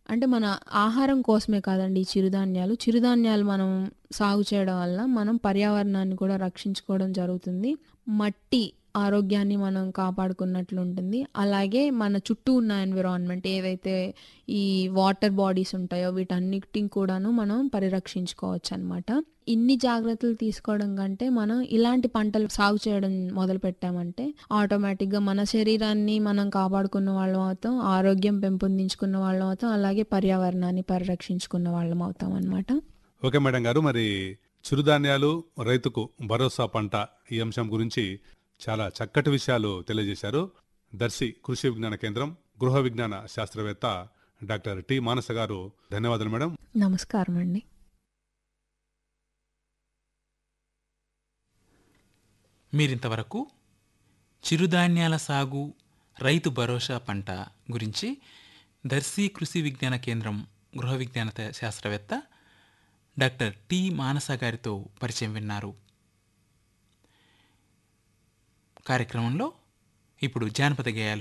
అంటే మన ఆహారం కోసమే కాదండి ఈ చిరుధాన్యాలు. చిరుధాన్యాలు మనం సాగు చేయడం వల్ల మనం పర్యావరణాన్ని కూడా రక్షించుకోవడం జరుగుతుంది. మట్టి ఆరోగ్యాన్ని మనం కాపాడుకున్నట్లుంటుంది. అలాగే మన చుట్టూ ఉన్న ఎన్విరాన్మెంట్ ఏవైతే ఈ వాటర్ బాడీస్ ఉంటాయో వీటన్నిటిని కూడాను మనం పరిరక్షించుకోవచ్చనమాట. ఇన్ని జాగ్రత్తలు తీసుకోవడం కంటే మనం ఇలాంటి పంటలు సాగు చేయడం మొదలుపెట్టామంటే ఆటోమేటిక్‌గా మన శరీరాన్ని మనం కాపాడుకున్న వాళ్ళం అవుతాం. ఆరోగ్యం పెంపొందించుకున్న వాళ్ళం అవుతాం. అలాగే పర్యావరణాన్ని పరిరక్షించుకున్న వాళ్ళం అవుతామనమాట. ఓకే మేడం గారు. మరి చిరుధాన్యాలు రైతుకు భరోసా పంట ఈ అంశం గురించి చాలా చక్కటి విషయాలు తెలియజేశారు. దర్శి కృషి విజ్ఞాన కేంద్రం గృహ విజ్ఞాన శాస్త్రవేత్త డాక్టర్ టి. మానస గారు ధన్యవాదాలు మేడం. నమస్కారం అండి. మీరింతవరకు చిరుధాన్యాల సాగు రైతు భరోసా పంట గురించి దర్శి కృషి విజ్ఞాన కేంద్రం గృహ విజ్ఞాన త- శాస్త్రవేత్త డాక్టర్ టి మానస గారితో పరిచయం విన్నారు కార్యక్రమంలో ఇప్పుడు జానపద గేయాలు